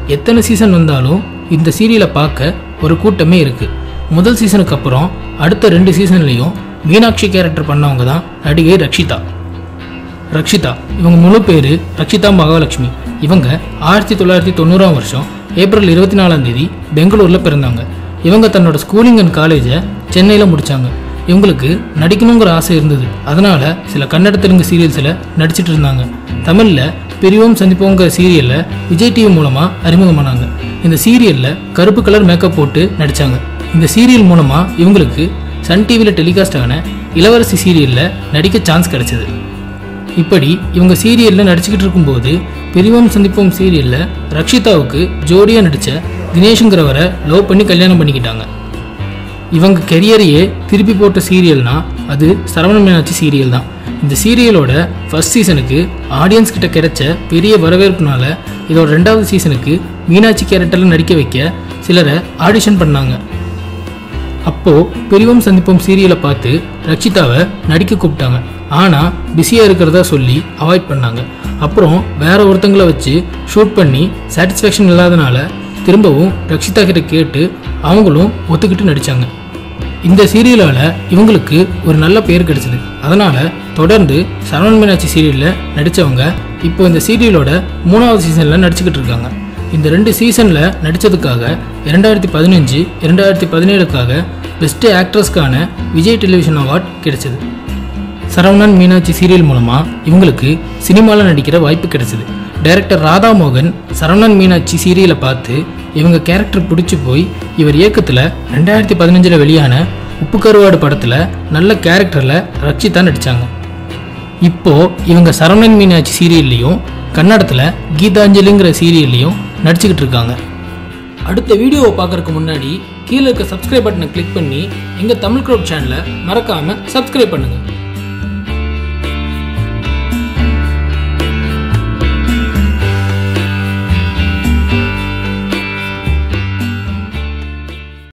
எத்தனை சீசன் வந்தாலும் இந்த சீரியலை பார்க்க ஒரு கூட்டமே இருக்குது முதல் சீசனுக்கு அப்புறம் அடுத்த ரெண்டு சீசன்லேயும் மீனாட்சி கேரக்டர் பண்ணவங்க தான் நடிகை ரக்ஷிதா ரக்ஷிதா இவங்க முழு பேர் ரக்ஷிதா மகாலட்சுமி இவங்க ஆயிரத்தி தொள்ளாயிரத்தி தொண்ணூறாம் வருஷம் ஏப்ரல் இருபத்தி நாலாம் தேதி பெங்களூரில் பிறந்தாங்க இவங்க தன்னோட ஸ்கூலிங் அண்ட் காலேஜை சென்னையில் முடித்தாங்க இவங்களுக்கு நடிக்கணுங்கிற ஆசை இருந்தது அதனால சில கன்னட தெலுங்கு சீரியல்ஸில் நடிச்சிட்டு இருந்தாங்க தமிழில் பிரிவோம் சந்திப்போங்கிற சீரியலில் விஜய் டிவி மூலமாக அறிமுகமானாங்க இந்த சீரியலில் கருப்பு கலர் மேக்கப் போட்டு நடித்தாங்க இந்த சீரியல் மூலமாக இவங்களுக்கு சன் டிவியில் டெலிகாஸ்ட் ஆன இளவரசி சீரியலில் நடிக்க சான்ஸ் கிடைச்சது இப்படி இவங்க சீரியலில் நடிச்சுக்கிட்டு இருக்கும்போது பெரியவம் சந்திப்போம் சீரியலில் ரக்ஷிதாவுக்கு ஜோடியாக நடித்த தினேஷுங்கிறவரை லவ் பண்ணி கல்யாணம் பண்ணிக்கிட்டாங்க இவங்க கெரியரையே திருப்பி போட்ட சீரியல்னா அது சரவண மீனாட்சி சீரியல் தான் இந்த சீரியலோட ஃபர்ஸ்ட் சீசனுக்கு ஆடியன்ஸ் கிட்ட கிடைச்ச பெரிய வரவேற்புனால இதோட ரெண்டாவது சீசனுக்கு மீனாட்சி கேரக்டரில் நடிக்க வைக்க சிலரை ஆடிஷன் பண்ணாங்க அப்போ பெரியவம் சந்திப்போம் சீரியலை பார்த்து ரக்ஷிதாவை நடிக்க கூப்பிட்டாங்க ஆனால் பிஸியாக இருக்கிறதா சொல்லி அவாய்ட் பண்ணாங்க அப்புறம் வேற ஒருத்தங்களை வச்சு ஷூட் பண்ணி சாட்டிஸ்ஃபேக்ஷன் இல்லாதனால திரும்பவும் ரக்ஷிதா கிட்ட கேட்டு அவங்களும் ஒத்துக்கிட்டு நடித்தாங்க இந்த சீரியலால் இவங்களுக்கு ஒரு நல்ல பேர் கிடைச்சது அதனால் தொடர்ந்து சரவணன் மீனாட்சி சீரியலில் நடித்தவங்க இப்போ இந்த சீரியலோட மூணாவது சீசனில் நடிச்சுக்கிட்டு இருக்காங்க இந்த ரெண்டு சீசனில் நடித்ததுக்காக இரண்டாயிரத்தி பதினஞ்சு இரண்டாயிரத்தி பதினேழுக்காக பெஸ்ட் ஆக்ட்ரஸ்க்கான விஜய் டெலிவிஷன் அவார்ட் கிடைச்சது சரவணன் மீனாட்சி சீரியல் மூலமாக இவங்களுக்கு சினிமாவில் நடிக்கிற வாய்ப்பு கிடைச்சது டைரக்டர் ராதா மோகன் சரவணன் மீனாட்சி சீரியலை பார்த்து இவங்க கேரக்டர் பிடிச்சி போய் இவர் இயக்கத்தில் ரெண்டாயிரத்தி பதினஞ்சில் வெளியான உப்பு கருவாடு படத்தில் நல்ல கேரக்டரில் ரக்ஷிதா நடித்தாங்க இப்போ இவங்க சரவணன் மீனாட்சி சீரியல்லையும் கன்னடத்தில் கீதாஞ்சலிங்கிற சீரியல்லையும் நடிச்சுக்கிட்டு இருக்காங்க அடுத்த வீடியோவை பார்க்கறதுக்கு முன்னாடி கீழே இருக்க சப்ஸ்கிரைப் பட்டனை கிளிக் பண்ணி எங்கள் தமிழ் க்ரௌட் சேனலை மறக்காமல் சப்ஸ்கிரைப் பண்ணுங்கள்